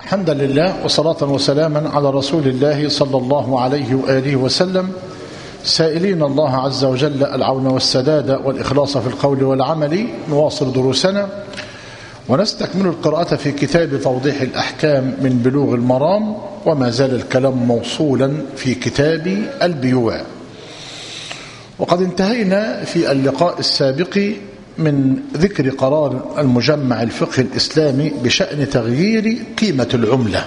حمدا لله وصلاة وسلاما على رسول الله صلى الله عليه وآله وسلم سائلين الله عز وجل العون والسداد والإخلاص في القول والعمل نواصل دروسنا ونستكمل القراءة في كتاب توضيح الأحكام من بلوغ المرام وما زال الكلام موصولا في كتاب البيوع وقد انتهينا في اللقاء السابق من ذكر قرار المجمع الفقه الإسلامي بشأن تغيير قيمة العملة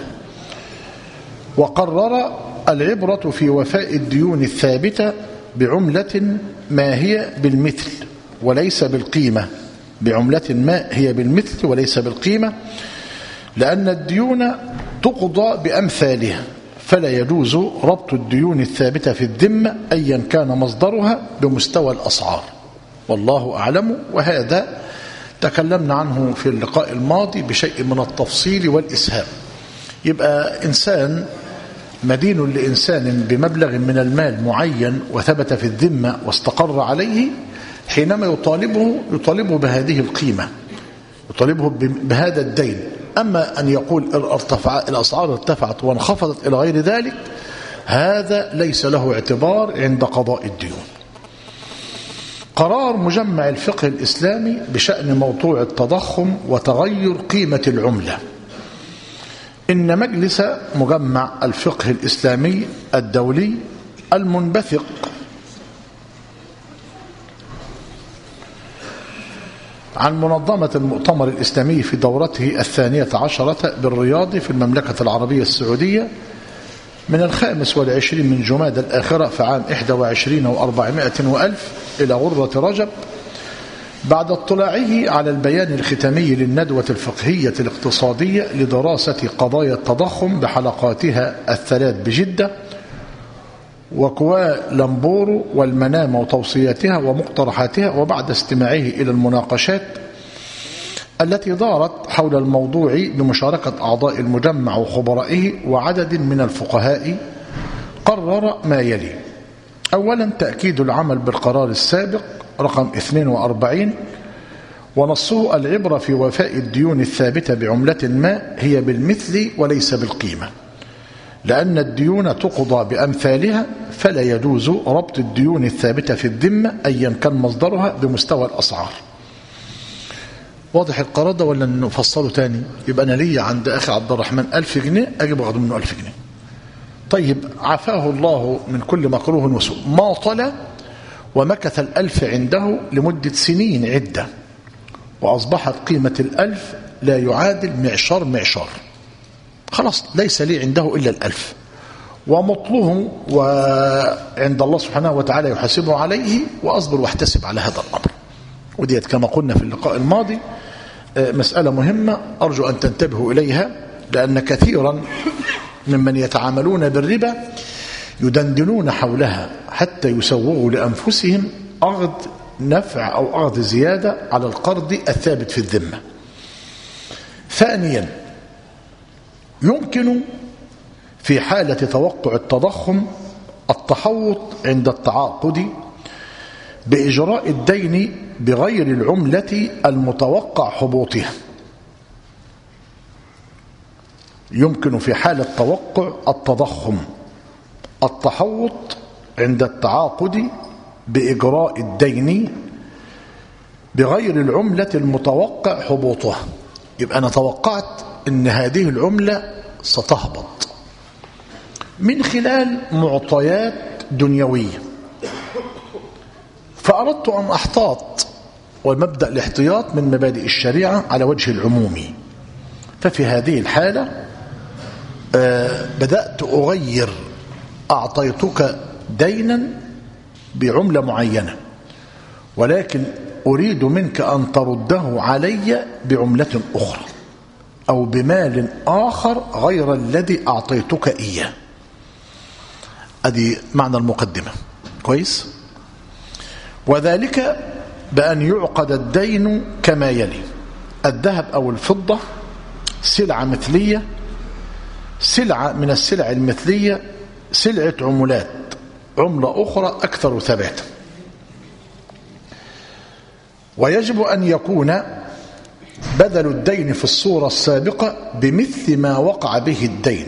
وقرر العبرة في وفاء الديون الثابتة بعملة ما هي بالمثل وليس بالقيمة بعملة ما هي بالمثل وليس بالقيمة لأن الديون تقضى بأمثالها فلا يجوز ربط الديون الثابتة في الذمة أيا كان مصدرها بمستوى الأسعار والله أعلم وهذا تكلمنا عنه في اللقاء الماضي بشيء من التفصيل والإسهام يبقى إنسان مدين لإنسان بمبلغ من المال معين وثبت في الذمة واستقر عليه حينما يطالبه يطالبه بهذه القيمة يطالبه بهذا الدين أما أن يقول ارتفع الأسعار ارتفعت وانخفضت إلى غير ذلك هذا ليس له اعتبار عند قضاء الديون قرار مجمع الفقه الإسلامي بشأن موضوع التضخم وتغير قيمة العملة إن مجلس مجمع الفقه الإسلامي الدولي المنبثق عن منظمة المؤتمر الإسلامي في دورته الثانية عشرة بالرياض في المملكة العربية السعودية من الخامس والعشرين من جماد الآخرة في عام 21 وأربعمائة وألف إلى غرة رجب بعد اطلاعه على البيان الختامي للندوة الفقهية الاقتصادية لدراسة قضايا التضخم بحلقاتها الثلاث بجدة وكوالمبورو والمنام وتوصياتها ومقترحاتها وبعد استماعه إلى المناقشات التي دارت حول الموضوع بمشاركة أعضاء المجمع وخبرائه وعدد من الفقهاء قرر ما يلي أولا تأكيد العمل بالقرار السابق رقم 42 ونصه العبرة في وفاء الديون الثابتة بعملة ما هي بالمثل وليس بالقيمة لأن الديون تقضى بأمثالها فلا يجوز ربط الديون الثابتة في الذمة أيا كان مصدرها بمستوى الأسعار واضح القرار ده ولا نفصله تاني يبقى أنا ليا عند أخي عبد الرحمن ألف جنيه أجيب أخذ منه ألف جنيه طيب عفاه الله من كل مكروه وسوء ما طلع ومكث الألف عنده لمدة سنين عدة وأصبحت قيمة الألف لا يعادل معشار معشار خلاص ليس لي عنده إلا الألف ومطلوب وعند الله سبحانه وتعالى يحاسبه عليه وأصبر واحتسب على هذا الأمر وديت كما قلنا في اللقاء الماضي مسألة مهمة أرجو أن تنتبهوا إليها لأن كثيرا ممن يتعاملون بالربا يدندنون حولها حتى يسوغوا لأنفسهم أخذ نفع أو أخذ زيادة على القرض الثابت في الذمة ثانيا يمكن في حالة توقع التضخم التحوط عند التعاقد بإجراء الدين بغير العملة المتوقع حبوطها يمكن في حالة توقع التضخم التحوط عند التعاقد بإجراء الدين بغير العملة المتوقع حبوطها يبقى أنا توقعت أن هذه العملة ستهبط من خلال معطيات دنيوية فأردت أن أحتاط ومبدأ الاحتياط من مبادئ الشريعة على وجه العمومي ففي هذه الحالة بدأت أغير أعطيتك دينا بعملة معينة ولكن أريد منك أن ترده علي بعملة أخرى أو بمال آخر غير الذي أعطيتك إياه أدي معنى المقدمة كويس وذلك بأن يعقد الدين كما يلي الذهب أو الفضة سلعة مثلية سلعة من السلع المثلية سلعة عملات عملة أخرى أكثر ثباتا ويجب أن يكون بدل الدين في الصورة السابقة بمثل ما وقع به الدين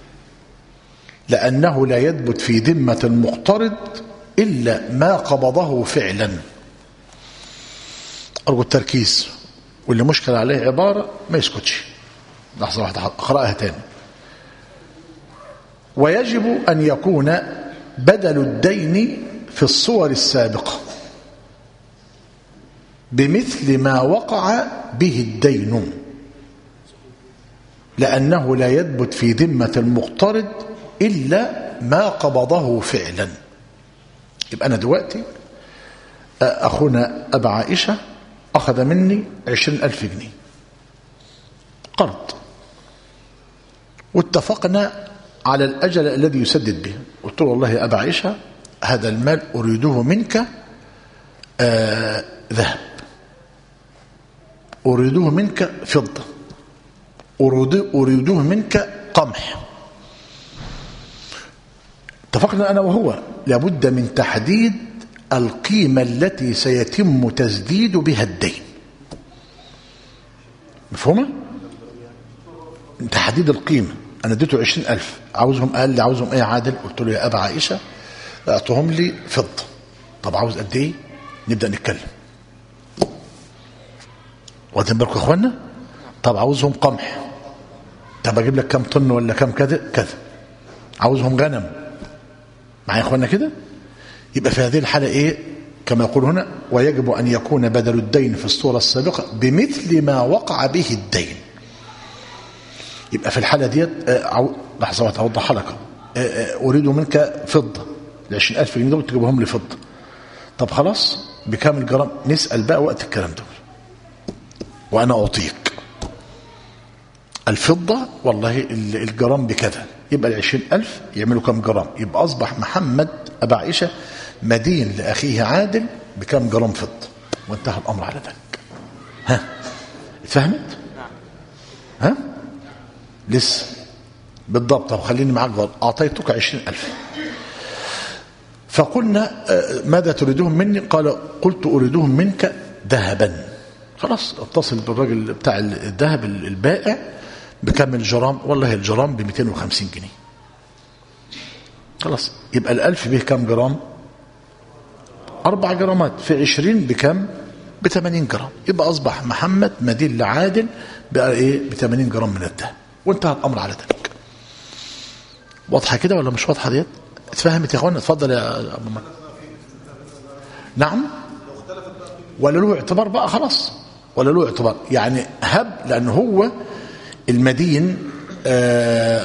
لأنه لا يثبت في ذمة المقترض إلا ما قبضه فعلا أرجو التركيز واللي مشكل عليه عبارة ما يسكتش لحظة واحدة أقرأها تاني ويجب أن يكون بدل الدين في الصور السابقة بمثل ما وقع به الدين لأنه لا يثبت في ذمة المقترض إلا ما قبضه فعلا يبقى أنا دلوقتي أخونا أبا عائشة أخذ مني عشرين ألف جنيه قرض واتفقنا على الأجل الذي يسدد به قلت له والله يا أبا عائشة هذا المال أريده منك آه ذهب أريده منك فضة أريده منك قمح اتفقنا أنا وهو لابد من تحديد القيمة التي سيتم تسديد بها الدين مفهومة؟ تحديد القيمة أنا اديته عشرين ألف عاوزهم قال لي عاوزهم إيه عادل قلت له يا أبا عائشة أعطهم لي فضة طب عاوز قد إيه نبدأ نتكلم واخدين بالكم يا إخوانا طب عاوزهم قمح طب أجيب لك كم طن ولا كم كذا كذا عاوزهم غنم معايا يا إخوانا كده يبقى في هذه الحالة إيه كما يقول هنا ويجب أن يكون بدل الدين في الصورة السابقة بمثل ما وقع به الدين يبقى في الحالة ديت لحظة واحدة أوضحها لك أريد منك فضة ال 20000 جنيه دول تجيبهم لي فضة طب خلاص بكام الجرام نسأل بقى وقت الكلام دول وأنا أعطيك الفضة والله الجرام بكذا يبقى ال 20000 يعملوا كام جرام يبقى أصبح محمد أبا عائشة مدين لأخيه عادل بكام جرام فضة وانتهى الأمر على ذلك ها اتفهمت ها لسه بالضبط طب خليني معاك غلط أعطيتك عشرين ألف فقلنا ماذا تريدهم مني قال قلت أريدهم منك ذهبا خلاص اتصل بالراجل بتاع الذهب البائع بكم الجرام والله الجرام ب 250 جنيه خلاص يبقى الألف به كم جرام أربع جرامات في عشرين بكم ب 80 جرام يبقى أصبح محمد مدين لعادل بقى إيه ب 80 جرام من الذهب وانتهى الأمر على ذلك واضحة كده ولا مش واضحة ديت اتفهمت يا اخوانا اتفضل يا ابو مكة نعم ولا له اعتبار بقى خلاص ولا له اعتبار يعني هب لأن هو المدين آه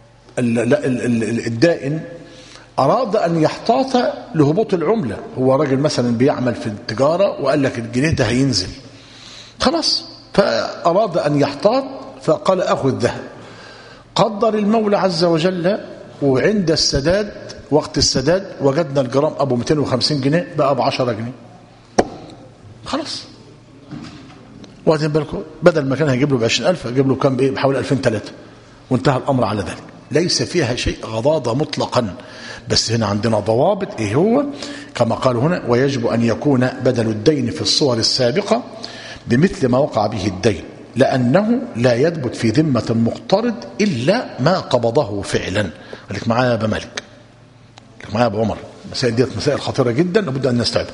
الدائن أراد أن يحتاط لهبوط العملة هو راجل مثلا بيعمل في التجارة وقال لك الجنيه ده هينزل خلاص فأراد أن يحتاط فقال أخذ ذهب قدر المولى عز وجل وعند السداد وقت السداد وجدنا الجرام أبو 250 جنيه بقى ب 10 جنيه خلاص واخدين بالكم بدل ما كان هيجيب له ب 20000 هيجيب له كام بايه بحوالي 2000 3 وانتهى الامر على ذلك ليس فيها شيء غضاضه مطلقا بس هنا عندنا ضوابط ايه هو كما قالوا هنا ويجب ان يكون بدل الدين في الصور السابقه بمثل ما وقع به الدين لانه لا يثبت في ذمه المقترض الا ما قبضه فعلا خليك معايا يا ابا مالك خليك معايا يا ابو عمر المسائل ديت مسائل خطيره جدا لابد ان نستوعبها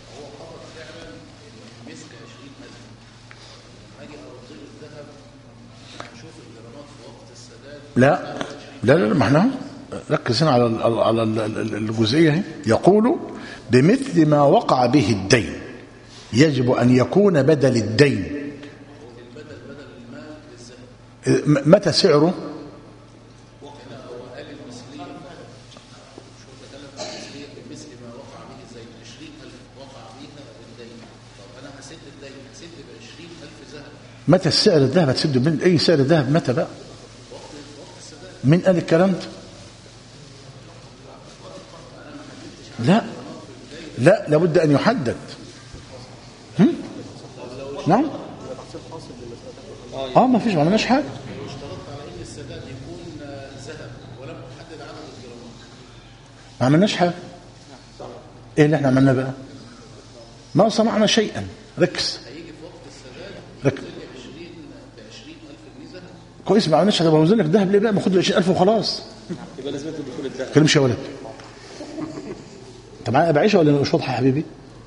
لا لا لا ما احنا ركز هنا على على الجزئيه اهي يقول بمثل ما وقع به الدين يجب ان يكون بدل الدين متى سعره متى السعر الذهب هتسده من اي سعر الذهب متى بقى مين قال الكلام ده لا لا لابد ان يحدد هم؟ نعم اه ما فيش ما عملناش حاجه ما عملناش حاجه ايه اللي احنا عملناه بقى ما صنعنا شيئا ركز ركز كويس ما عملناش هتبقى وزن لك ذهب ليه بقى ما خد ال 20000 وخلاص يبقى لازم دخول الذهب كلمش يا ولد انت معايا بعيشه ولا مش واضحه يا حبيبي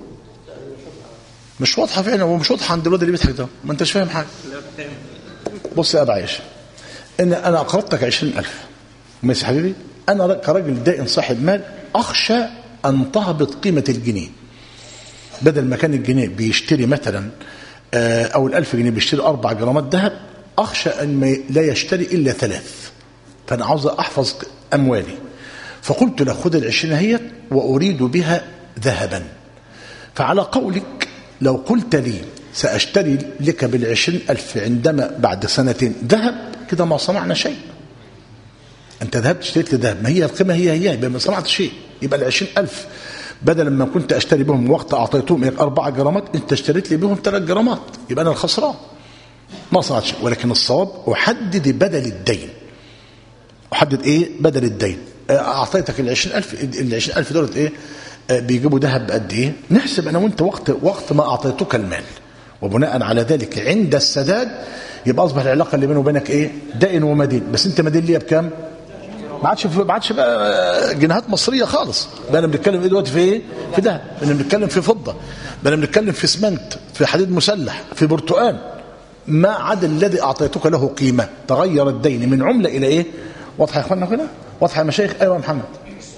مش واضحه فعلا ومش واضحه عند الواد اللي بيضحك ده ما انتش فاهم حاجه بص يا ابا عيشه ان انا اقرضتك 20000 ماشي يا حبيبي انا كراجل دائن صاحب مال اخشى ان تهبط قيمه الجنيه بدل ما كان الجنيه بيشتري مثلا آه، او الألف جنيه بيشتري أربع جرامات ذهب أخشى أن ما لا يشتري إلا ثلاث فأنا عاوز أحفظ أموالي فقلت له خذ العشرين هي وأريد بها ذهبا فعلى قولك لو قلت لي سأشتري لك بالعشرين ألف عندما بعد سنتين ذهب كده ما صنعنا شيء أنت ذهبت اشتريت لي ذهب ما هي القيمة هي هي يبقى ما صنعت شيء يبقى العشرين ألف بدل ما كنت أشتري بهم وقت أعطيتهم إياك أربعة جرامات أنت اشتريت لي بهم ثلاث جرامات يبقى أنا الخسران ما صنعت شيء ولكن الصواب أحدد بدل الدين أحدد إيه بدل الدين آه، أعطيتك العشرين ألف العشرين ألف دولت إيه آه، بيجيبوا ذهب بقد إيه نحسب أنا وأنت وقت وقت ما أعطيتك المال وبناء على ذلك عند السداد يبقى أصبح العلاقة اللي بينه وبينك إيه دائن ومدين بس أنت مدين ليا بكام ما عادش ما عادش بقى جنيهات مصريه خالص بقى بنتكلم ايه دلوقتي في ايه في ده بقى بنتكلم في فضه بقى بنتكلم في اسمنت في حديد مسلح في برتقال ما عدا الذي اعطيتك له قيمه تغير الدين من عمله الى ايه واضحه يا اخوانا كده واضحه يا مشايخ ايوه يا محمد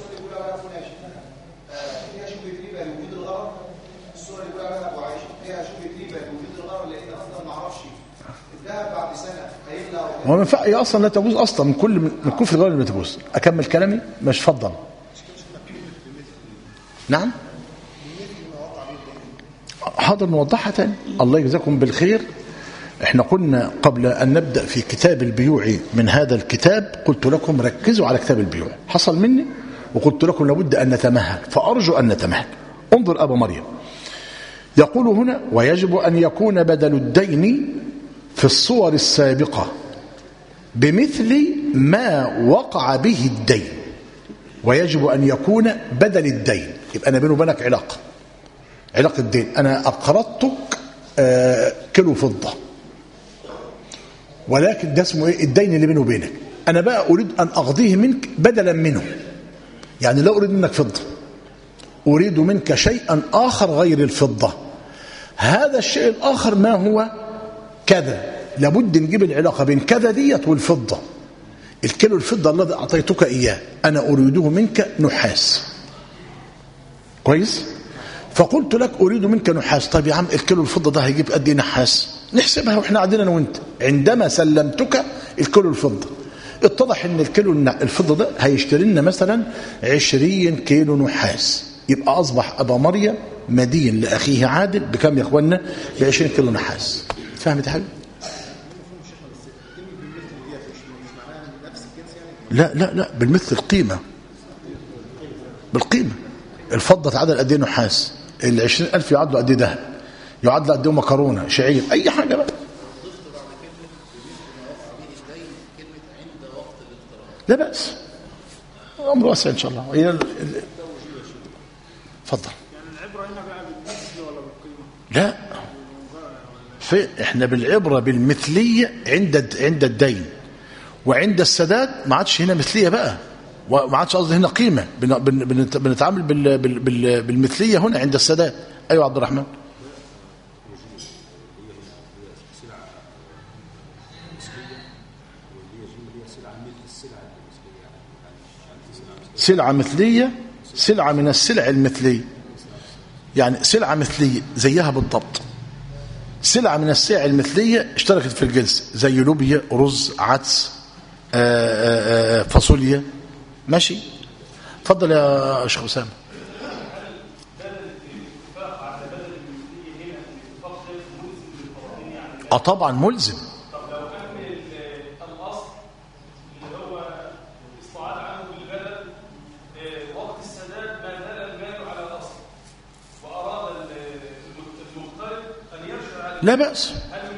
فيها شبهه ريبه لوجود الغرض الصوره اللي بيقولها ابو عائشه فيها شبهه ريبه لوجود الغرض لان اصلا ما اعرفش الذهب بعد سنه هيغلى ولا هو ما ينفع هي اصلا لا تجوز اصلا من كل من كفر غير ما تجوز اكمل كلامي مش فضل نعم حاضر نوضحها تاني الله يجزاكم بالخير احنا قلنا قبل ان نبدا في كتاب البيوع من هذا الكتاب قلت لكم ركزوا على كتاب البيوع حصل مني وقلت لكم لابد ان نتمهل فارجو ان نتمهل انظر ابا مريم يقول هنا ويجب ان يكون بدل الدين في الصور السابقه بمثل ما وقع به الدين ويجب ان يكون بدل الدين يبقى انا بيني وبينك علاقه علاقه دين انا اقرضتك آه، كيلو فضه ولكن ده اسمه ايه الدين اللي بيني وبينك انا بقى اريد ان اقضيه منك بدلا منه يعني لا اريد منك فضه اريد منك شيئا اخر غير الفضه هذا الشيء الاخر ما هو كذا لابد نجيب العلاقه بين كذا ديت والفضه الكيلو الفضه الذي اعطيتك اياه انا اريده منك نحاس كويس فقلت لك اريد منك نحاس طيب يا عم الكيلو الفضه ده هيجيب قد ايه نحاس نحسبها واحنا قاعدين انا وانت عندما سلمتك الكيلو الفضه اتضح ان الكيلو الن- الفضه ده هيشتري لنا مثلا 20 كيلو نحاس يبقى اصبح ابا مريم مدين لاخيه عادل بكم يا اخوانا ب 20 كيلو نحاس فهمت يا حبيبي لا لا لا بالمثل القيمه بالقيمه الفضه تعادل قد ايه نحاس ال 20000 يعادلوا قد ايه ذهب يعادلوا قد ايه مكرونه شعير اي حاجه بقى لا باس الامر واسع ان شاء الله هي ال- ال- اتفضل لا في احنا بالعبره بالمثليه عند عند الدين وعند السداد ما عادش هنا مثليه بقى وما عادش قصدي هنا قيمه بن- بن- بنت- بنتعامل بال- بال- بال- بالمثليه هنا عند السداد ايوه عبد الرحمن سلعه مثليه سلعه من السلع المثليه يعني سلعه مثليه زيها بالضبط سلعة من السلع المثلية اشتركت في الجنس زي لوبيا رز عدس آه، آه، آه، فاصوليا ماشي اتفضل يا شيخ أسامة اه طبعا ملزم وقت السداد ما زال المال على الاصل واراد المقترض ان يرجع لا بأس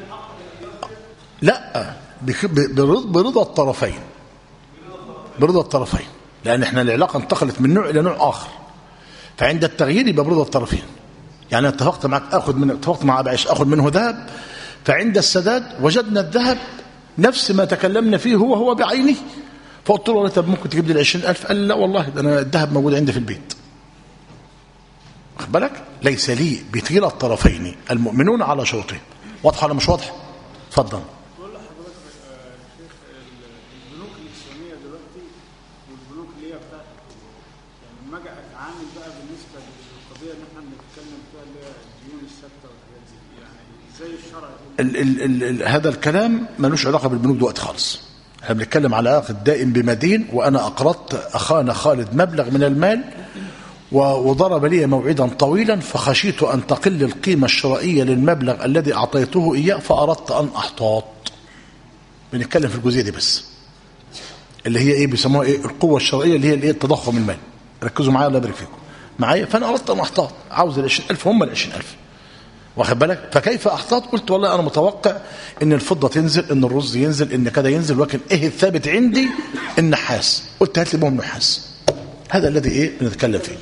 لا بك- ب- برض- برضا الطرفين برضا الطرفين لأن احنا العلاقة انتقلت من نوع إلى نوع آخر فعند التغيير يبقى برضا الطرفين يعني أنا اتفقت معك اخذ من اتفقت مع ابي عيش اخذ منه ذهب فعند السداد وجدنا الذهب نفس ما تكلمنا فيه هو هو بعينه فقلت له طب ممكن تجيب لي ال 20000 قال لي لا والله ده انا الذهب موجود عندي في البيت واخد بالك ليس لي بكلا الطرفين المؤمنون على شروطهم واضحه ولا مش واضحه اتفضل بقول لحضرتك آه، شيخ ال- البنوك الاسلاميه دلوقتي والبنوك اللي هي بتاعت يعني لما اجي اتعامل بقى بالنسبه للقضيه اللي احنا بنتكلم فيها اللي هي الديون الثابته والحاجات دي يعني ازاي الشرع يقول ال ال ال ال هذا الكلام ملوش علاقه بالبنوك دلوقتي خالص احنا بنتكلم على عقد دائم بمدين وانا اقرضت اخانا خالد مبلغ من المال و- وضرب لي موعدا طويلا فخشيت ان تقل القيمه الشرائيه للمبلغ الذي اعطيته اياه فاردت ان احتاط بنتكلم في الجزئيه دي بس اللي هي ايه بيسموها ايه القوه الشرائيه اللي هي الايه التضخم المالي ركزوا معايا الله يبارك فيكم معايا فانا اردت ان احتاط عاوز ال 20000 هم ال 20000 واخد بالك فكيف احتاط قلت والله انا متوقع ان الفضه تنزل ان الرز ينزل ان كذا ينزل ولكن ايه الثابت عندي النحاس قلت هات لي بهم نحاس هذا الذي ايه بنتكلم فيه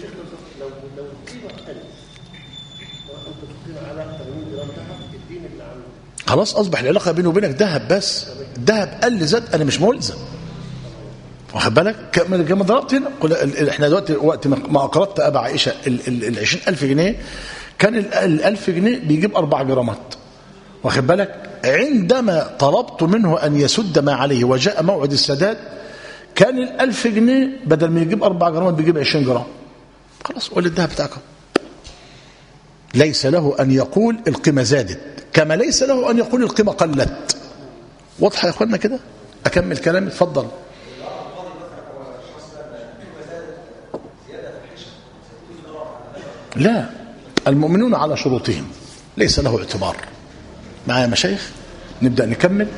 خلاص اصبح العلاقه بيني وبينك ذهب بس الذهب قل زاد انا مش ملزم واخد بالك كما كما ضربت هنا قل ال- ال- احنا دلوقتي وقت ما ما اقرضت ابا عائشه ال ال- ال 20000 جنيه كان ال ال 1000 جنيه بيجيب 4 جرامات واخد بالك عندما طلبت منه ان يسد ما عليه وجاء موعد السداد كان ال 1000 جنيه بدل ما يجيب 4 جرامات بيجيب 20 جرام خلاص قول الذهب بتاعك أهو. ليس له ان يقول القيمه زادت كما ليس له ان يقول القيمه قلت واضحه يا اخوانا كده اكمل كلامي اتفضل لا المؤمنون على شروطهم ليس له اعتبار معايا يا مشايخ نبدأ نكمل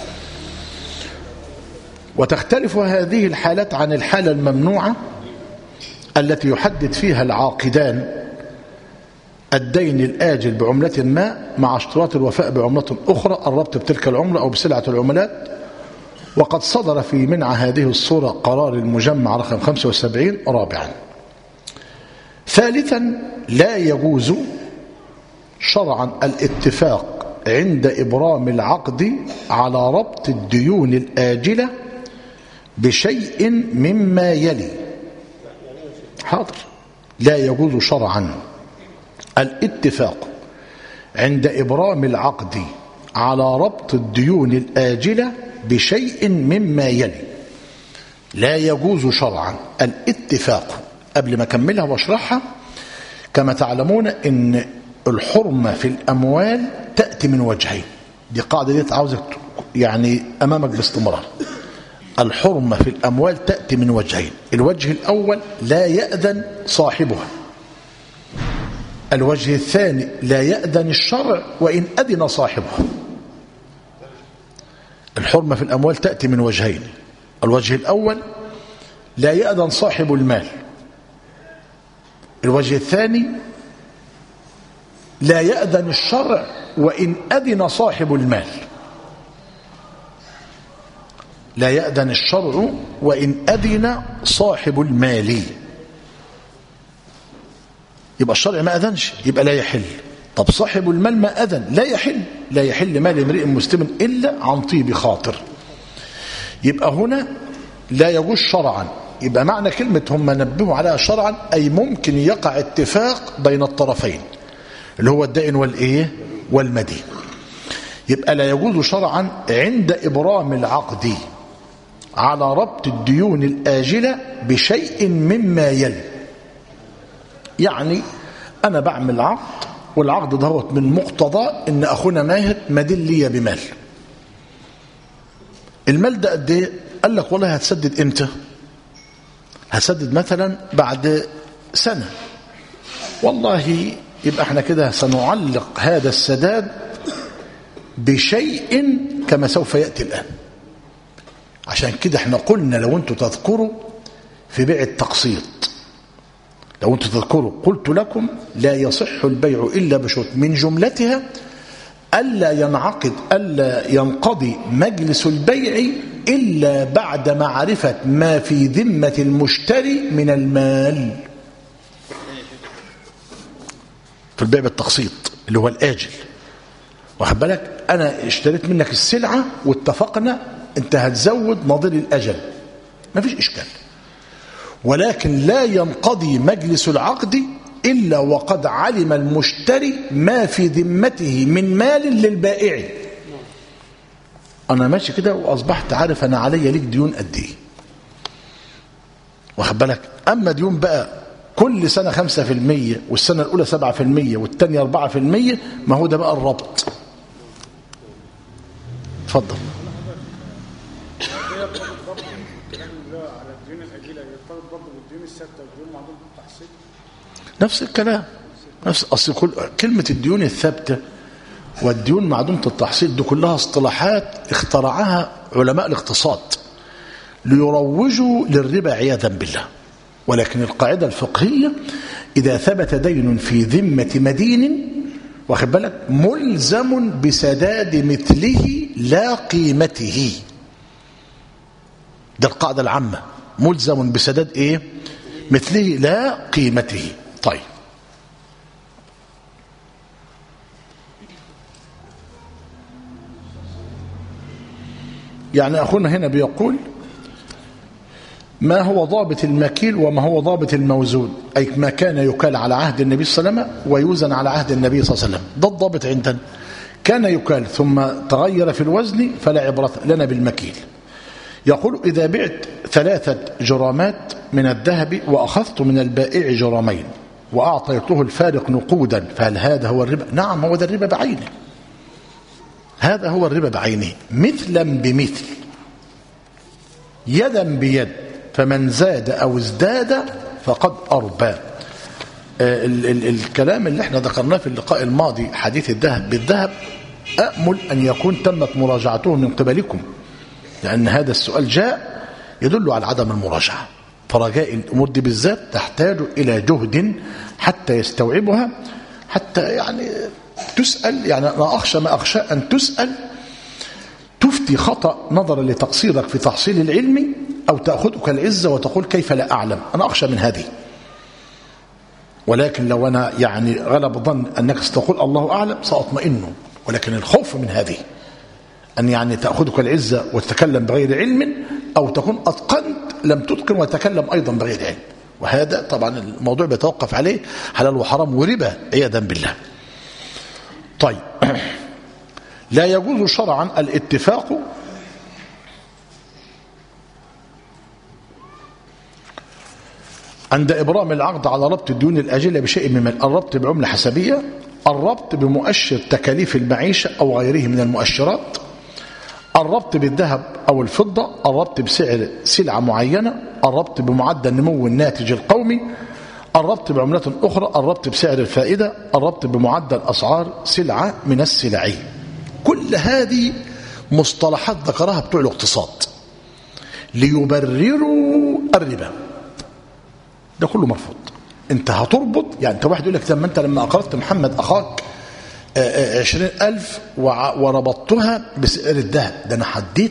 وتختلف هذه الحالات عن الحالة الممنوعة التي يحدد فيها العاقدان الدين الآجل بعملة ما مع اشتراط الوفاء بعملة أخرى الربط بتلك العملة أو بسلعة العملات وقد صدر في منع هذه الصورة قرار المجمع رقم 75 رابعا ثالثا لا يجوز شرعا الاتفاق عند إبرام العقد على ربط الديون الآجلة بشيء مما يلي حاضر لا يجوز شرعا الاتفاق عند إبرام العقد على ربط الديون الآجلة بشيء مما يلي لا يجوز شرعا الاتفاق قبل ما أكملها واشرحها كما تعلمون ان الحرمة في الأموال تأتي من وجهين دي قاعدة دي عاوزك يعني أمامك باستمرار الحرمة في الأموال تأتي من وجهين الوجه الأول لا يأذن صاحبها الوجه الثاني لا يأذن الشرع وإن أذن صاحبها الحرمة في الأموال تأتي من وجهين الوجه الأول لا يأذن صاحب المال الوجه الثاني لا يأذن الشرع وإن أذن صاحب المال لا يأذن الشرع وإن أذن صاحب المال يبقى الشرع ما أذنش يبقى لا يحل طب صاحب المال ما أذن لا يحل لا يحل مال امرئ مسلم إلا عن طيب خاطر يبقى هنا لا يجوز شرعا يبقى معنى كلمة هم نبهوا عليها شرعا أي ممكن يقع اتفاق بين الطرفين اللي هو الدائن والإيه والمدين يبقى لا يجوز شرعا عند إبرام العقد على ربط الديون الآجلة بشيء مما يلي يعني أنا بعمل عقد والعقد دهوت من مقتضى إن أخونا ماهر مدين لي بمال المال ده قد إيه؟ قال لك والله هتسدد إمتى هسدد مثلا بعد سنة والله يبقى احنا كده سنعلق هذا السداد بشيء كما سوف يأتي الآن عشان كده احنا قلنا لو انتوا تذكروا في بيع التقسيط لو انتوا تذكروا قلت لكم لا يصح البيع إلا بشروط من جملتها ألا ينعقد ألا ينقضي مجلس البيع إلا بعد معرفة ما في ذمة المشتري من المال في البيع بالتقسيط اللي هو الآجل واخد بالك انا اشتريت منك السلعه واتفقنا انت هتزود نظير الاجل مفيش اشكال ولكن لا ينقضي مجلس العقد الا وقد علم المشتري ما في ذمته من مال للبائع انا ماشي كده واصبحت عارف انا عليا ليك ديون قد ايه واخد بالك اما ديون بقى كل سنه 5% والسنه الاولى 7% والثانيه 4% ما هو ده بقى الربط اتفضل هي يرتبط برضه الكلام اللي هو على الديون الاجله يرتبط برضه بالديون الثابته والديون معدومه التحصيل نفس الكلام نفس اصل كل كلمه الديون الثابته والديون معدومه التحصيل دي كلها اصطلاحات اخترعها علماء الاقتصاد ليروجوا للربا عياذا بالله ولكن القاعده الفقهيه اذا ثبت دين في ذمه مدين واخد بالك ملزم بسداد مثله لا قيمته ده القاعده العامه ملزم بسداد ايه مثله لا قيمته طيب يعني أخونا هنا بيقول ما هو ضابط المكيل وما هو ضابط الموزون أي ما كان يكال على عهد النبي صلى الله عليه وسلم ويوزن على عهد النبي صلى الله عليه وسلم ده الضابط عندنا كان يكال ثم تغير في الوزن فلا عبرة لنا بالمكيل يقول إذا بعت ثلاثة جرامات من الذهب وأخذت من البائع جرامين وأعطيته الفارق نقودا فهل هذا هو الربا نعم هو ذا الربا بعينه هذا هو الربا بعينه مثلا بمثل يدا بيد فمن زاد أو ازداد فقد أربى آه، ال ال الكلام اللي احنا ذكرناه في اللقاء الماضي حديث الذهب بالذهب أأمل أن يكون تمت مراجعته من قبلكم لأن هذا السؤال جاء يدل على عدم المراجعة فرجاء الأمور دي بالذات تحتاج إلى جهد حتى يستوعبها حتى يعني تسأل يعني أنا أخشى ما أخشى أن تسأل تفتي خطأ نظرا لتقصيرك في تحصيل العلم أو تأخذك العزة وتقول كيف لا أعلم أنا أخشى من هذه ولكن لو أنا يعني غلب ظن أنك ستقول الله أعلم سأطمئن ولكن الخوف من هذه أن يعني تأخذك العزة وتتكلم بغير علم أو تكون أتقنت لم تتقن وتتكلم أيضا بغير علم وهذا طبعا الموضوع بيتوقف عليه حلال وحرام وربا عياذا بالله طيب لا يجوز شرعا الاتفاق عند إبرام العقد على ربط الديون الأجلة بشيء من الربط بعملة حسبية الربط بمؤشر تكاليف المعيشة أو غيره من المؤشرات الربط بالذهب أو الفضة الربط بسعر سلعة معينة الربط بمعدل نمو الناتج القومي الربط بعملات أخرى الربط بسعر الفائدة الربط بمعدل أسعار سلعة من السلع كل هذه مصطلحات ذكرها بتوع الاقتصاد ليبرروا الربا ده كله مرفوض انت هتربط يعني انت واحد يقول لك لما انت لما اقرضت محمد اخاك عشرين ألف وربطتها بسعر الذهب ده أنا حددت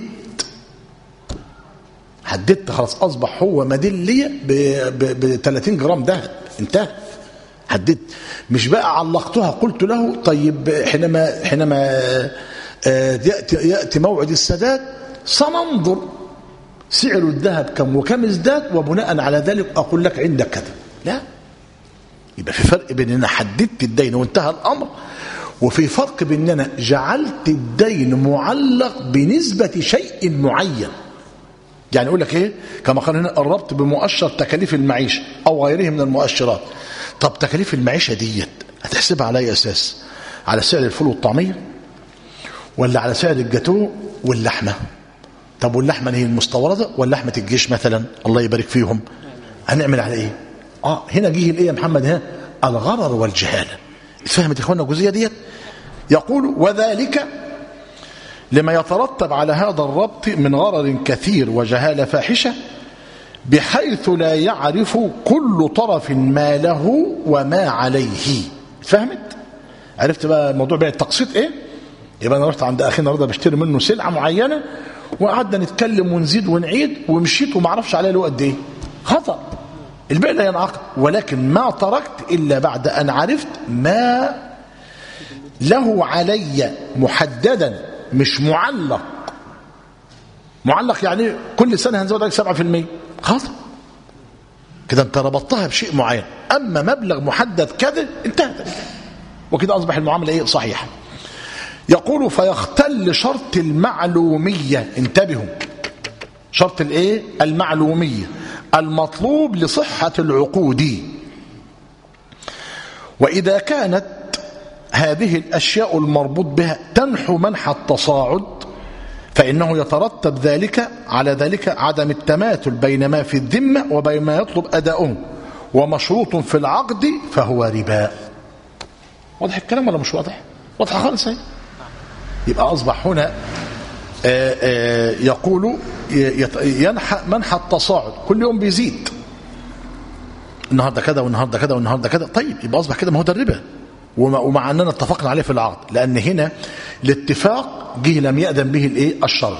حددت خلاص أصبح هو مدين لي ب 30 جرام ذهب انتهى حددت مش بقى علقتها قلت له طيب حينما حينما يأتي, يأتي موعد السداد سننظر سعر الذهب كم وكم ازداد وبناء على ذلك أقول لك عندك كذا لا يبقى في فرق بين ان حددت الدين وانتهى الامر وفي فرق بين انا جعلت الدين معلق بنسبة شيء معين يعني يقول لك ايه كما قال هنا الربط بمؤشر تكاليف المعيشة او غيره من المؤشرات طب تكاليف المعيشة ديت هتحسبها على اي اساس على سعر الفول والطعمية ولا على سعر الجاتو واللحمة طب واللحمة هي المستوردة ولا لحمة الجيش مثلا الله يبارك فيهم هنعمل على ايه اه هنا جه الايه يا محمد ها الغرر والجهاله فهمت يا اخوانا الجزئيه ديت يقول وذلك لما يترتب على هذا الربط من غرر كثير وجهاله فاحشه بحيث لا يعرف كل طرف ما له وما عليه فهمت عرفت بقى الموضوع بقى التقسيط ايه يبقى انا رحت عند اخينا رضا بشتري منه سلعه معينه وقعدنا نتكلم ونزيد ونعيد ومشيت وما اعرفش عليه له قد ايه خطأ البيع لا ينعقد ولكن ما تركت إلا بعد أن عرفت ما له علي محددا مش معلق معلق يعني كل سنة هنزود عليك 7% خلاص كده انت ربطتها بشيء معين اما مبلغ محدد كذا انتهت وكده اصبح المعامله ايه صحيحه يقول فيختل شرط المعلوميه انتبهوا شرط الايه المعلوميه المطلوب لصحه العقود واذا كانت هذه الاشياء المربوط بها تنحو منح التصاعد فإنه يترتب ذلك على ذلك عدم التماثل بين ما في الذمة وبين ما يطلب أداؤه ومشروط في العقد فهو ربا واضح الكلام ولا مش واضح واضح خالص اهي يبقى أصبح هنا آآ آآ يقول يت- ينحى منحى التصاعد كل يوم بيزيد النهارده كذا والنهارده كذا والنهارده كذا طيب يبقى اصبح كده ما هو ده الربا ومع, ومع اننا اتفقنا عليه في العقد لان هنا الاتفاق جه لم يأذن به الايه الشرع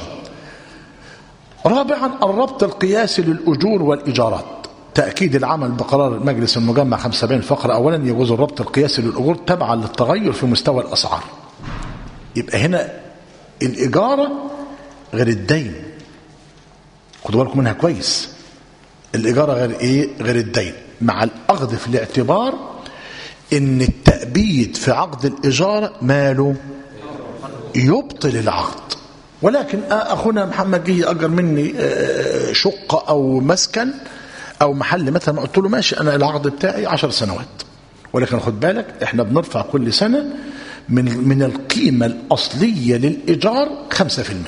رابعا الربط القياسي للاجور والايجارات تأكيد العمل بقرار المجلس المجمع 75 فقرة أولا يجوز الربط القياسي للأجور تبعا للتغير في مستوى الأسعار يبقى هنا الإجارة غير الدين خدوا بالكم منها كويس الإجارة غير إيه غير الدين مع الأخذ في الاعتبار إن التأبيد في عقد الإجارة ماله يبطل العقد ولكن أخونا محمد جه أجر مني آه، شقة أو مسكن أو محل مثلا قلت له ماشي أنا العقد بتاعي عشر سنوات ولكن خد بالك احنا بنرفع كل سنة من من القيمة الأصلية للإيجار 5%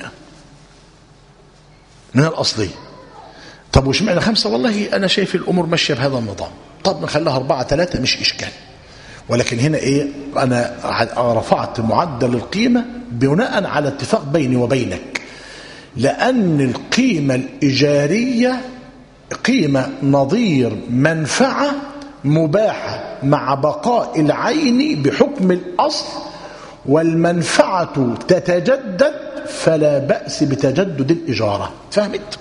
من الأصلية طب وش معنى خمسة والله أنا شايف الأمور ماشية بهذا النظام طب نخليها أربعة ثلاثة مش إشكال ولكن هنا إيه أنا رفعت معدل القيمة بناء على اتفاق بيني وبينك لأن القيمة الإيجارية قيمة نظير منفعة مباحة مع بقاء العين بحكم الأصل والمنفعة تتجدد فلا بأس بتجدد الإجارة فهمت؟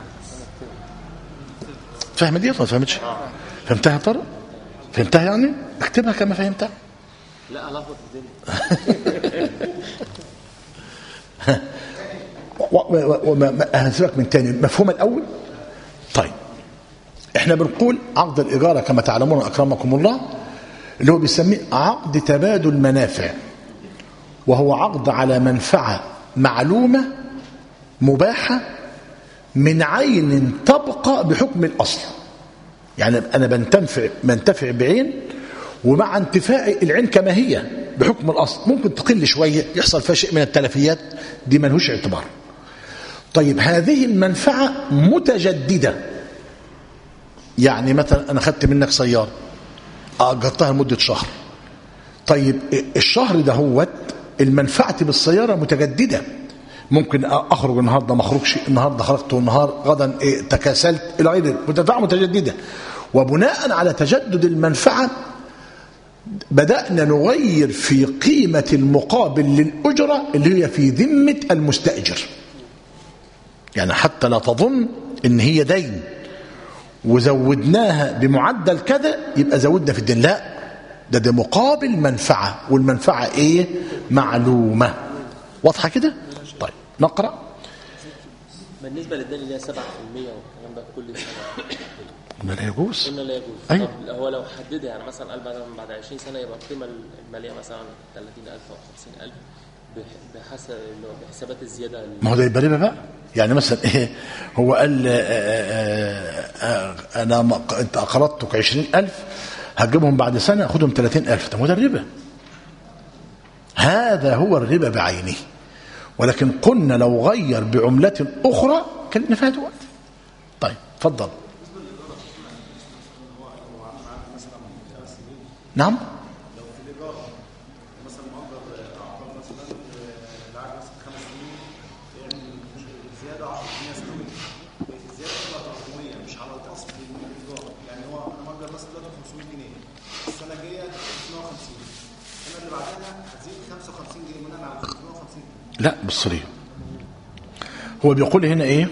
فاهم دي ولا ما فهمتش فهمتها يا ترى فهمتها يعني اكتبها كما فهمتها لا الخبط الدنيا وهسيبك من تاني مفهوم الاول طيب احنا بنقول عقد الاجاره كما تعلمون اكرمكم الله اللي هو بيسميه عقد تبادل منافع وهو عقد على منفعه معلومه مباحه من عين تبقى بحكم الاصل يعني انا بنتفع بنتفع بعين ومع انتفاع العين كما هي بحكم الاصل ممكن تقل شويه يحصل فيها شيء من التلفيات دي ملهوش اعتبار طيب هذه المنفعه متجدده يعني مثلا انا خدت منك سياره اجرتها لمده شهر طيب الشهر ده هو المنفعه بالسياره متجدده ممكن اخرج النهارده ما اخرجش النهارده خرجت والنهار غدا إيه تكاسلت الى غير ذلك منفعه متجدده وبناء على تجدد المنفعه بدانا نغير في قيمه المقابل للاجره اللي هي في ذمه المستاجر يعني حتى لا تظن ان هي دين وزودناها بمعدل كذا يبقى زودنا في الدين لا ده ده مقابل منفعه والمنفعه ايه معلومه واضحه كده طيب نقرا بالنسبه للدين اللي هي 7% والكلام ده كل سنه ما لا يجوز قلنا لا يجوز أيوة. طب هو لو حددها يعني مثلا قال بعد بعد 20 سنه يبقى القيمه الماليه مثلا 30000 او 50000 بح- بحسب اللي هو بحسابات الزياده اللي- ما هو ده يبقى ربا بقى يعني مثلا ايه هو قال آه، آه، آه، انا ما- انت اقرضتك 20000 هتجيبهم بعد سنه خدهم 30000 طب ما هو ده الربا هذا هو الربا بعينه ولكن قلنا لو غير بعملة أخرى كان نفعت وقت طيب تفضل نعم يعني هو انا مقدر مثلا دلوقتي 500 جنيه السنه الجايه 650 السنه اللي بعدها هتزيد 55 جنيه بناء على 550 لا بالصريح هو بيقول هنا ايه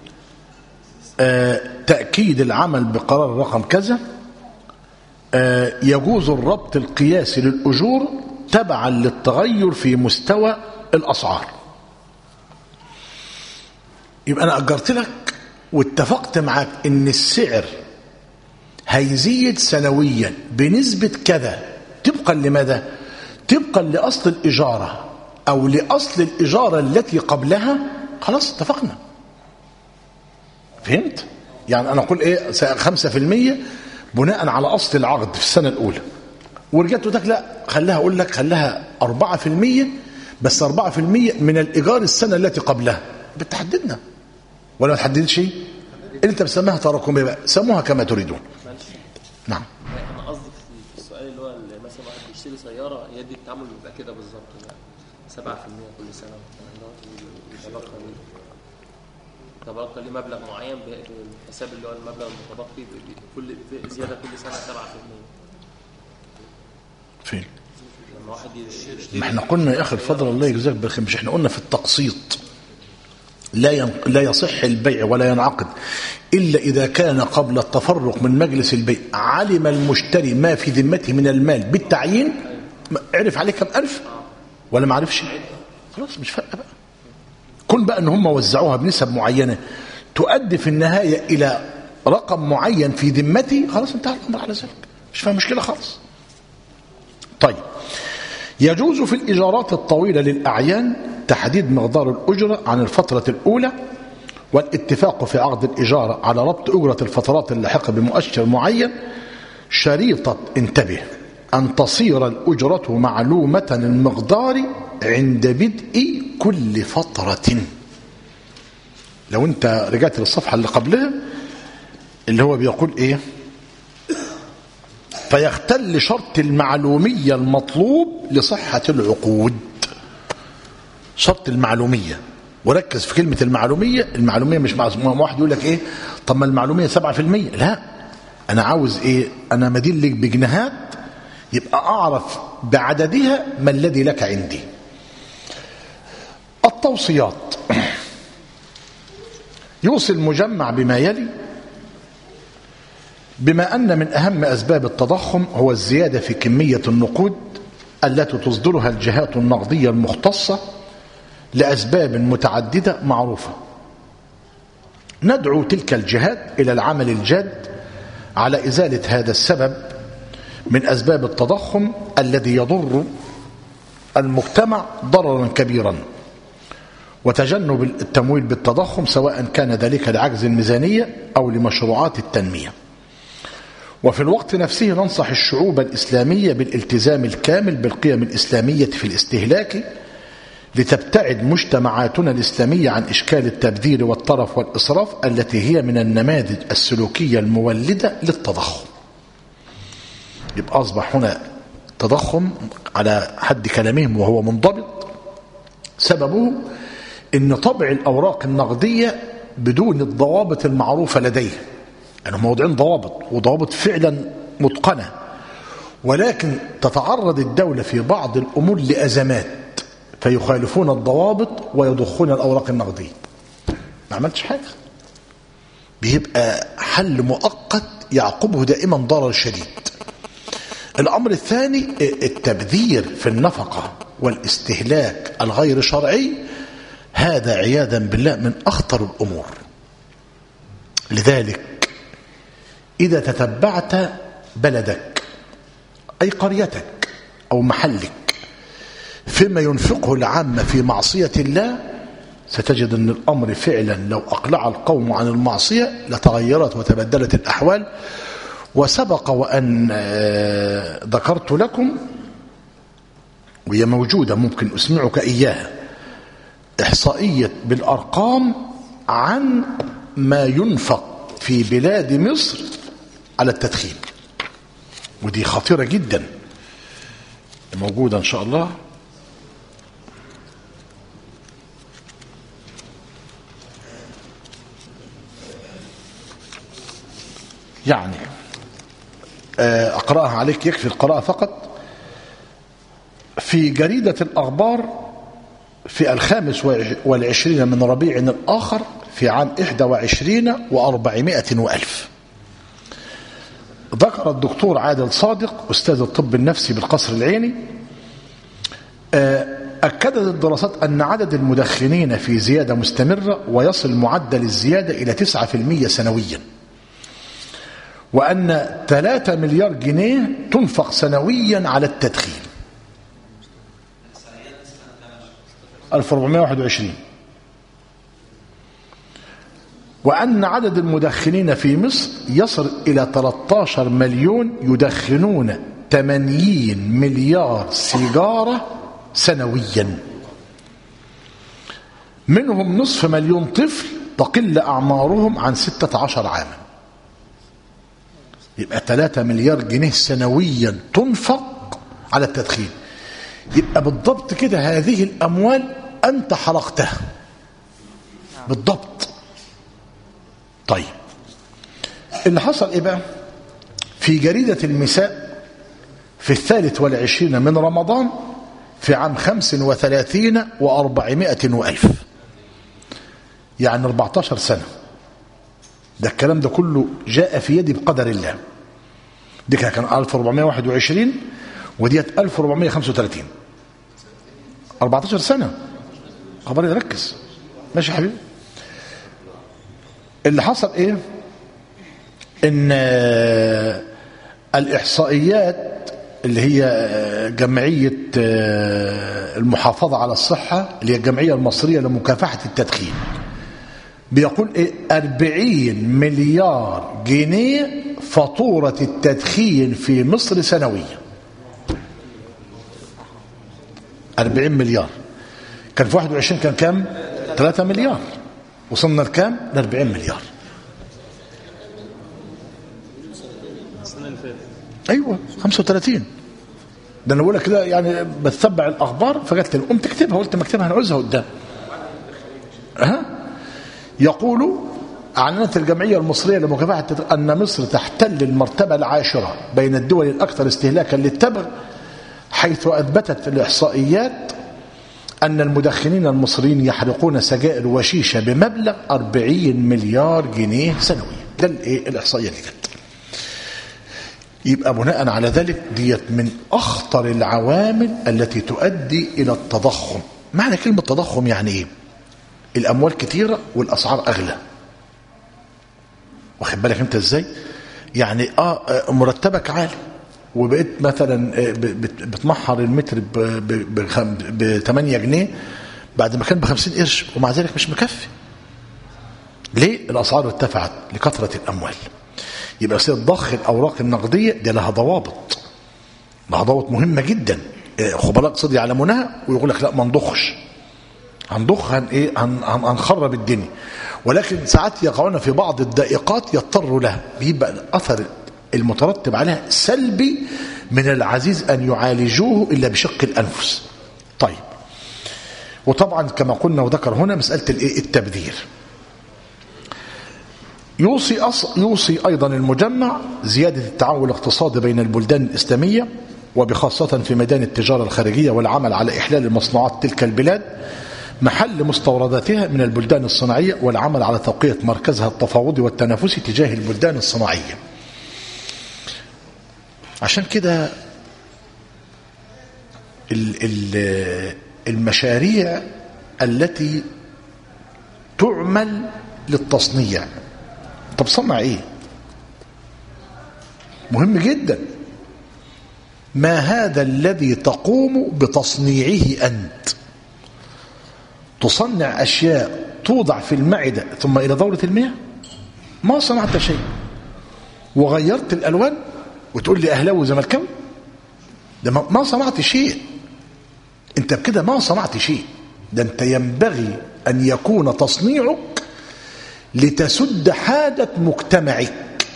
آه تأكيد العمل بقرار رقم كذا آه يجوز الربط القياسي للأجور تبعا للتغير في مستوى الأسعار يبقى أنا أجرت لك واتفقت معاك إن السعر هيزيد سنويا بنسبة كذا طبقا لماذا؟ طبقا لأصل الإجارة أو لأصل الإجارة التي قبلها خلاص اتفقنا فهمت؟ يعني أنا أقول إيه خمسة في المية بناء على أصل العقد في السنة الأولى ورجعت قلت لك لا خليها أقول لك خليها أربعة في المية بس أربعة في المية من الإيجار السنة التي قبلها بتحددنا ولا ما تحددش اللي أنت بتسميها تراكمية بقى سموها كما تريدون معلش نعم انا قصدي في السؤال اللي هو اللي مثلا واحد بيشتري سياره هي دي التعامل بيبقى كده بالظبط يعني 7% كل سنه والكلام دوت ويتبقى ليه يتبقى ليه مبلغ معين ب- بالحساب اللي هو المبلغ المتبقي ب- ب- كل زياده كل سنه 7% فين لما واحد يشتري ما احنا قلنا يا اخي الفضل الله يجزاك بالخير مش احنا قلنا في التقسيط لا ين... لا يصح البيع ولا ينعقد الا اذا كان قبل التفرق من مجلس البيع علم المشتري ما في ذمته من المال بالتعيين ما- عرف عليه كم الف ولا ما عرفش خلاص مش فارقه بقى كون بقى ان هم وزعوها بنسب معينه تؤدي في النهايه الى رقم معين في ذمتي خلاص انتهى الامر على ذلك مش فيها مشكله خالص طيب يجوز في الإيجارات الطويلة للأعيان تحديد مقدار الأجرة عن الفترة الأولى والاتفاق في عقد الإجارة على ربط أجرة الفترات اللاحقة بمؤشر معين شريطة انتبه أن تصير الأجرة معلومة المقدار عند بدء كل فترة لو أنت رجعت للصفحة اللي قبلها اللي هو بيقول إيه فيختل شرط المعلومية المطلوب لصحة العقود شرط المعلومية وركز في كلمة المعلومية المعلومية مش مع ما واحد يقول لك ايه طب ما المعلومية سبعة في المية لا انا عاوز ايه انا مدين لك بجنيهات يبقى اعرف بعددها ما الذي لك عندي التوصيات يوصي المجمع بما يلي بما أن من أهم أسباب التضخم هو الزيادة في كمية النقود التي تصدرها الجهات النقدية المختصة لأسباب متعددة معروفة ندعو تلك الجهات إلى العمل الجاد على إزالة هذا السبب من أسباب التضخم الذي يضر المجتمع ضررا كبيرا وتجنب التمويل بالتضخم سواء كان ذلك لعجز الميزانية أو لمشروعات التنمية وفي الوقت نفسه ننصح الشعوب الإسلامية بالالتزام الكامل بالقيم الإسلامية في الاستهلاك لتبتعد مجتمعاتنا الإسلامية عن إشكال التبذير والطرف والإسراف التي هي من النماذج السلوكية المولدة للتضخم يبقى أصبح هنا تضخم على حد كلامهم وهو منضبط سببه ان طبع الأوراق النقدية بدون الضوابط المعروفة لديه يعني هم موضوعين ضوابط وضوابط فعلا متقنة ولكن تتعرض الدولة في بعض الأمور لأزمات فيخالفون الضوابط ويضخون الأوراق النقدية ما عملتش حاجة بيبقى حل مؤقت يعقبه دائما ضرر شديد الأمر الثاني التبذير في النفقة والاستهلاك الغير شرعي هذا عياذا بالله من أخطر الأمور لذلك إذا تتبعت بلدك أي قريتك أو محلك فيما ينفقه العامة في معصية الله ستجد أن الأمر فعلا لو أقلع القوم عن المعصية لتغيرت وتبدلت الأحوال وسبق وأن آه، ذكرت لكم وهي موجودة ممكن أسمعك إياها إحصائية بالأرقام عن ما ينفق في بلاد مصر على التدخين ودي خطيرة جدا موجودة إن شاء الله يعني آه، أقرأها عليك يكفي القراءة فقط في جريدة الأخبار في الخامس والعشرين من ربيع الآخر في عام إحدى وعشرين وأربعمائة وألف ذكر الدكتور عادل صادق أستاذ الطب النفسي بالقصر العيني آه، أكدت الدراسات أن عدد المدخنين في زيادة مستمرة ويصل معدل الزيادة إلى 9% سنويا وأن 3 مليار جنيه تنفق سنويا على التدخين 1421 وأن عدد المدخنين في مصر يصل إلى 13 مليون يدخنون 80 مليار سيجارة سنويا منهم نصف مليون طفل تقل أعمارهم عن 16 عاما يبقى 3 مليار جنيه سنويا تنفق على التدخين يبقى بالضبط كده هذه الأموال أنت حرقتها بالضبط طيب اللي حصل إيه بقى في جريدة المساء في الثالث والعشرين من رمضان في عام خمس وثلاثين وأربعمائة وألف يعني 14 سنة ده الكلام ده كله جاء في يدي بقدر الله دي كان 1421 وديت 1435 14 سنة خبري ركز ماشي يا حبيبي اللي حصل ايه ان آه، الاحصائيات اللي هي آه، جمعية آه، المحافظة على الصحة اللي هي الجمعية المصرية لمكافحة التدخين بيقول ايه 40 مليار جنيه فاتورة التدخين في مصر سنويا 40 مليار كان في 21 كان كام 3 مليار وصلنا لكام ل 40 مليار السنه اللي فاتت ايوه 35 ده انا بقول لك كده يعني بتتبع الاخبار فجت لي قمت اكتبها قلت ما اكتبها هنعوزها قدام ها يقول أعلنت الجمعية المصرية لمكافحة التدخين أن مصر تحتل المرتبة العاشرة بين الدول الأكثر استهلاكا للتبغ حيث أثبتت الإحصائيات أن المدخنين المصريين يحرقون سجائر وشيشة بمبلغ 40 مليار جنيه سنويا ده الإيه؟ الإحصائية اللي جت يبقى بناء على ذلك ديت من أخطر العوامل التي تؤدي إلى التضخم معنى كلمة تضخم يعني إيه الأموال كتيرة والأسعار أغلى واخد بالك أنت إزاي يعني آه آه، مرتبك عالي وبقيت مثلا آه، ب- بت- بتمحر المتر ب 8 جنيه بعد ما كان ب 50 قرش ومع ذلك مش مكفي ليه الأسعار ارتفعت لكثرة الأموال يبقى سير ضخ الأوراق النقدية دي لها ضوابط لها ضوابط مهمة جدا آه، خبراء اقتصاد يعلمونها ويقول لك لا ما نضخش هنضخ هن ايه هن هن هنخرب الدنيا ولكن ساعات يقعون في بعض الدائقات يضطروا لها بيبقى الاثر المترتب عليها سلبي من العزيز ان يعالجوه الا بشق الانفس طيب وطبعا كما قلنا وذكر هنا مساله الايه التبذير يوصي أص... يوصي ايضا المجمع زياده التعاون الاقتصادي بين البلدان الاسلاميه وبخاصه في ميدان التجاره الخارجيه والعمل على احلال المصنوعات تلك البلاد محل مستورداتها من البلدان الصناعيه والعمل على تقويه مركزها التفاوضي والتنافسي تجاه البلدان الصناعيه. عشان كده ال... ال... المشاريع التي تعمل للتصنيع طب صنع ايه مهم جدا ما هذا الذي تقوم بتصنيعه انت تصنع اشياء توضع في المعده ثم الى دوره المياه ما صنعت شيء وغيرت الالوان وتقول لي اهلاوي وزملكاوي ده ما ما صنعت شيء انت بكده ما صنعت شيء ده انت ينبغي ان يكون تصنيعك لتسد حاجة مجتمعك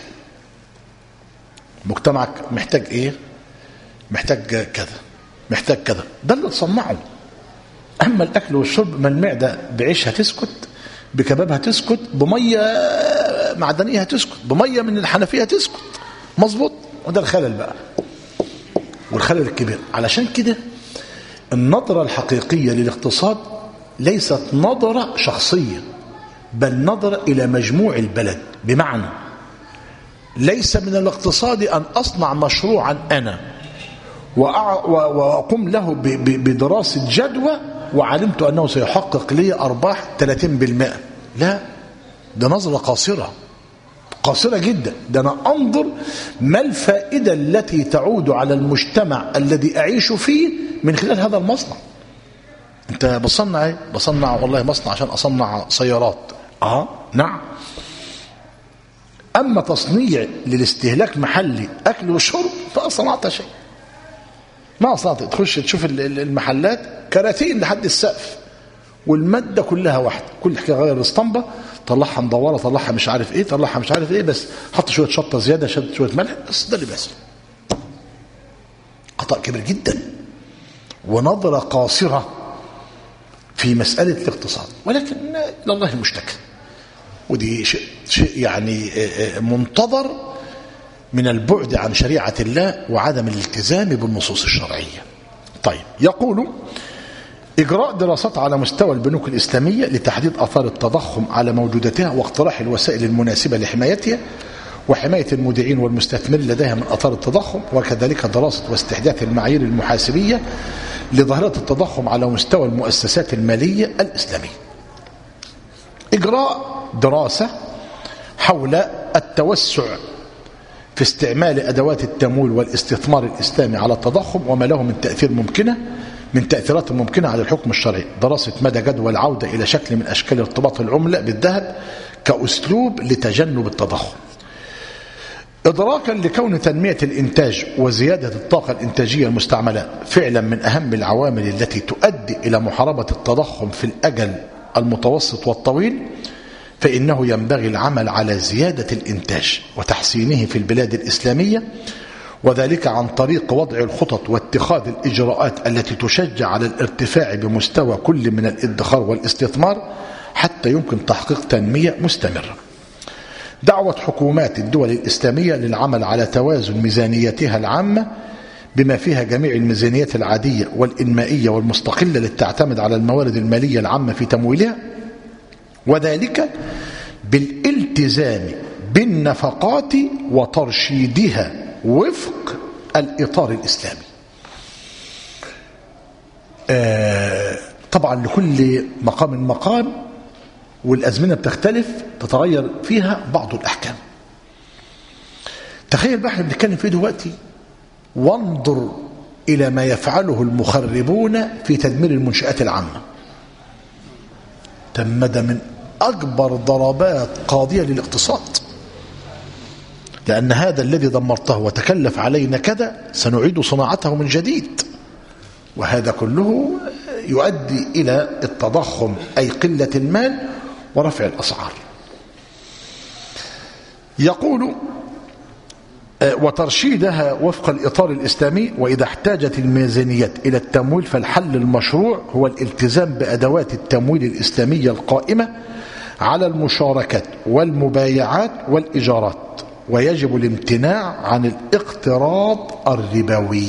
مجتمعك محتاج ايه محتاج كذا محتاج كذا ده اللي تصنعه اما الاكل والشرب ما المعده بعيشها تسكت بكبابها تسكت بميه معدنيه تسكت بميه من الحنفيه تسكت مظبوط وده الخلل بقى والخلل الكبير علشان كده النظره الحقيقيه للاقتصاد ليست نظره شخصيه بل نظرة إلى مجموع البلد بمعنى ليس من الاقتصاد أن أصنع مشروعا أنا وأع- و- وأقوم له ب- ب- بدراسة جدوى وعلمت أنه سيحقق لي أرباح 30% لا ده نظرة قاصرة قاصرة جدا ده أنا أنظر ما الفائدة التي تعود على المجتمع الذي أعيش فيه من خلال هذا المصنع أنت بصنع إيه؟ بصنع والله مصنع عشان أصنع سيارات أه نعم أما تصنيع للاستهلاك محلي أكل وشرب فما صنعت شيء ما صنعت تخش تشوف ال- ال- المحلات كراتين لحد السقف والمادة كلها واحدة كل حكاية غير الاسطمبة طلعها مدورة طلعها مش عارف ايه طلعها مش عارف ايه بس حط شوية شطة زيادة شد شوية ملح بس ده اللي بيحصل خطأ كبير جدا ونظرة قاصرة في مسألة الاقتصاد ولكن إلى الله المشتكى ودي شيء, شيء يعني آه، آه، منتظر من البعد عن شريعة الله وعدم الالتزام بالنصوص الشرعية طيب يقول إجراء دراسات على مستوى البنوك الإسلامية لتحديد أثار التضخم على موجوداتها واقتراح الوسائل المناسبة لحمايتها وحماية المودعين والمستثمرين لديها من أثار التضخم وكذلك دراسة واستحداث المعايير المحاسبية لظاهرة التضخم على مستوى المؤسسات المالية الإسلامية إجراء دراسة حول التوسع في استعمال أدوات التمويل والاستثمار الإسلامي على التضخم وما له من تأثير ممكنة من تأثيرات ممكنة على الحكم الشرعي دراسة مدى جدوى العودة إلى شكل من أشكال ارتباط العملة بالذهب كأسلوب لتجنب التضخم إدراكا لكون تنمية الإنتاج وزيادة الطاقة الإنتاجية المستعملة فعلا من أهم العوامل التي تؤدي إلى محاربة التضخم في الأجل المتوسط والطويل فإنه ينبغي العمل على زيادة الإنتاج وتحسينه في البلاد الإسلامية وذلك عن طريق وضع الخطط واتخاذ الإجراءات التي تشجع على الارتفاع بمستوى كل من الادخار والاستثمار حتى يمكن تحقيق تنمية مستمرة دعوة حكومات الدول الإسلامية للعمل على توازن ميزانيتها العامة بما فيها جميع الميزانيات العادية والإنمائية والمستقلة التي تعتمد على الموارد المالية العامة في تمويلها وذلك بالالتزام بالنفقات وترشيدها وفق الإطار الإسلامي آه طبعا لكل مقام مقام والأزمنة بتختلف تتغير فيها بعض الأحكام تخيل بقى احنا بنتكلم فيه دلوقتي وانظر إلى ما يفعله المخربون في تدمير المنشآت العامة تم ده من أكبر ضربات قاضية للاقتصاد لأن هذا الذي دمرته وتكلف علينا كذا سنعيد صناعته من جديد وهذا كله يؤدي إلى التضخم أي قلة المال ورفع الأسعار يقول وترشيدها وفق الإطار الإسلامي وإذا احتاجت الميزانيات إلى التمويل فالحل المشروع هو الالتزام بأدوات التمويل الإسلامية القائمة على المشاركات والمبايعات والإيجارات ويجب الامتناع عن الاقتراض الربوي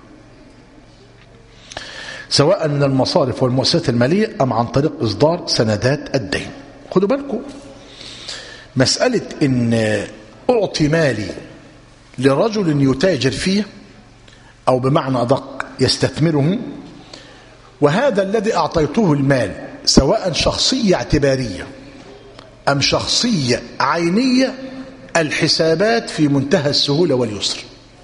سواء من المصارف والمؤسسات المالية أم عن طريق إصدار سندات الدين خدوا بالكم مسألة إن أعطي مالي لرجل يتاجر فيه أو بمعنى أدق يستثمره وهذا الذي أعطيته المال سواء شخصية اعتبارية أم شخصية عينية الحسابات في منتهى السهولة واليسر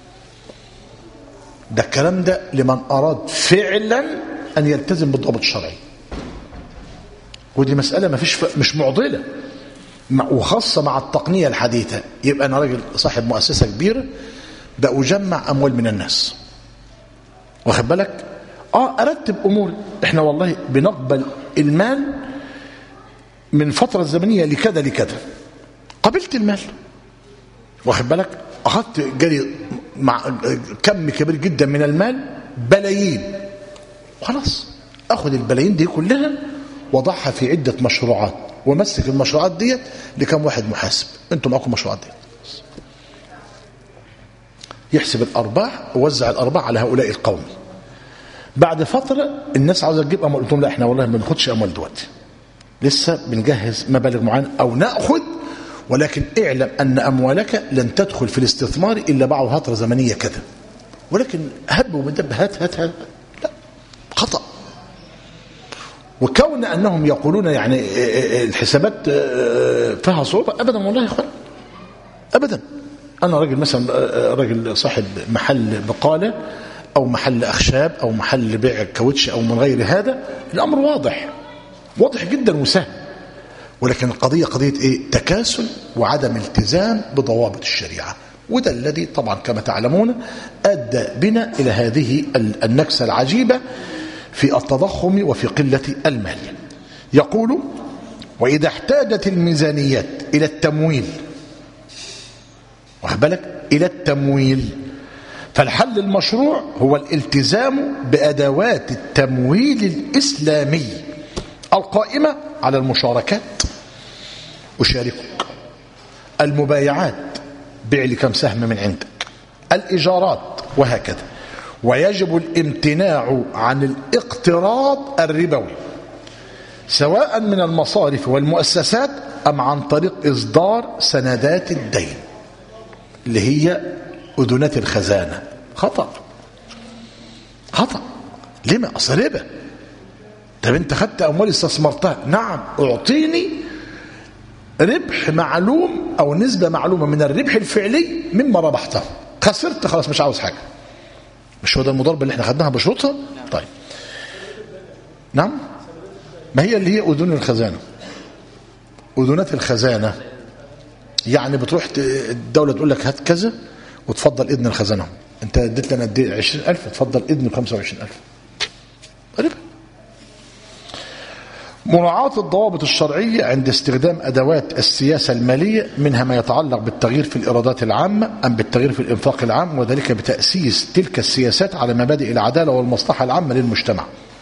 ده الكلام ده لمن أراد فعلا أن يلتزم بالضبط الشرعي ودي مسألة ما فيش مش معضلة وخاصة مع التقنية الحديثة يبقى أنا راجل صاحب مؤسسة كبيرة بأجمع أموال من الناس واخد بالك اه ارتب اموري احنا والله بنقبل المال من فترة زمنية لكذا لكذا قبلت المال واخد بالك اخذت جري مع كم كبير جدا من المال بلايين خلاص اخذ البلايين دي كلها وضعها في عدة مشروعات ومسك المشروعات ديت لكم واحد محاسب انتم معكم مشروعات ديت يحسب الارباح ووزع الارباح على هؤلاء القوم بعد فترة الناس عاوزة تجيب اموال قلت لهم لا احنا والله ما بناخدش اموال دلوقتي لسه بنجهز مبالغ معينة او ناخذ ولكن اعلم ان اموالك لن تدخل في الاستثمار الا بعد فترة زمنية كذا ولكن هب ومدب هات هات هات لا خطأ وكون أنهم يقولون يعني الحسابات فيها صعوبة أبدا والله يا أخوان أبدا أنا راجل مثلا راجل صاحب محل بقالة أو محل أخشاب أو محل بيع كاوتش أو من غير هذا الأمر واضح واضح جدا وسهل ولكن القضية قضية إيه؟ تكاسل وعدم التزام بضوابط الشريعة وده الذي طبعا كما تعلمون أدى بنا إلى هذه النكسة العجيبة في التضخم وفي قلة المال يقول وإذا احتاجت الميزانيات إلى التمويل بالك إلى التمويل فالحل المشروع هو الالتزام بأدوات التمويل الإسلامي القائمة على المشاركات أشاركك المبايعات بيع لي كم سهم من عندك الإيجارات وهكذا ويجب الامتناع عن الاقتراض الربوي سواء من المصارف والمؤسسات أم عن طريق إصدار سندات الدين اللي هي أذنات الخزانة خطأ خطأ لما أصل ربا طب انت خدت أموال استثمرتها نعم اعطيني ربح معلوم أو نسبة معلومة من الربح الفعلي مما ربحته خسرت خلاص مش عاوز حاجة مش هو ده المضاربة اللي احنا خدناها بشروطها طيب نعم ما هي اللي هي أذون الخزانة أذونات الخزانة يعني بتروح الدولة تقول لك هات كذا وتفضل إذن الخزانة انت اديت لنا قد ايه 20000 تفضل إذن 25000 ربا مراعاة الضوابط الشرعية عند استخدام أدوات السياسة المالية منها ما يتعلق بالتغيير في الإيرادات العامة أم بالتغيير في الإنفاق العام وذلك بتأسيس تلك السياسات على مبادئ العدالة والمصلحة العامة للمجتمع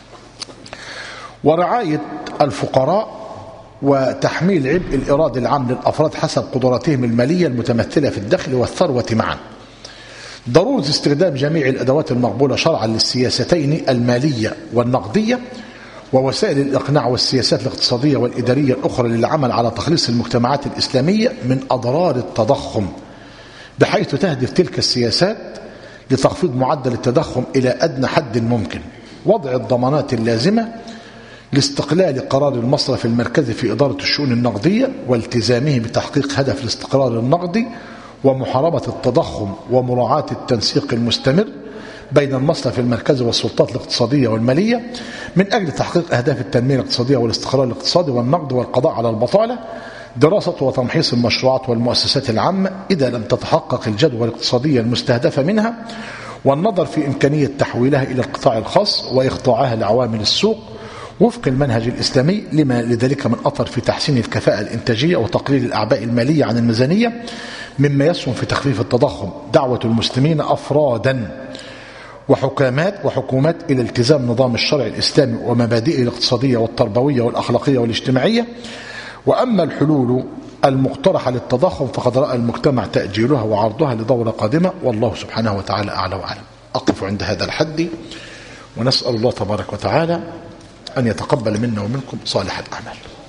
ورعاية الفقراء وتحميل عبء الإيراد العام للأفراد حسب قدراتهم المالية المتمثلة في الدخل والثروة معا ضرورة استخدام جميع الأدوات المقبولة شرعا للسياستين المالية والنقدية ووسائل الإقناع والسياسات الاقتصادية والإدارية الأخرى للعمل على تخليص المجتمعات الإسلامية من أضرار التضخم بحيث تهدف تلك السياسات لتخفيض معدل التضخم إلى أدنى حد ممكن وضع الضمانات اللازمة لاستقلال قرار المصرف المركزي في إدارة الشؤون النقدية والتزامه بتحقيق هدف الاستقرار النقدي ومحاربة التضخم ومراعاة التنسيق المستمر بين المصرف المركزي والسلطات الاقتصادية والمالية من أجل تحقيق أهداف التنمية الاقتصادية والاستقرار الاقتصادي والنقد والقضاء على البطالة دراسة وتمحيص المشروعات والمؤسسات العامة إذا لم تتحقق الجدوى الاقتصادية المستهدفة منها والنظر في إمكانية تحويلها إلى القطاع الخاص وإخضاعها لعوامل السوق وفق المنهج الإسلامي لما لذلك من أثر في تحسين الكفاءة الإنتاجية وتقليل الأعباء المالية عن الميزانية مما يسهم في تخفيف التضخم دعوة المسلمين أفرادا وحكامات وحكومات إلى التزام نظام الشرع الإسلامي ومبادئه الاقتصادية والتربوية والأخلاقية والاجتماعية وأما الحلول المقترحة للتضخم فقد رأى المجتمع تأجيلها وعرضها لدورة قادمة والله سبحانه وتعالى أعلى وأعلم أقف عند هذا الحد ونسأل الله تبارك وتعالى أن يتقبل منا ومنكم صالح الأعمال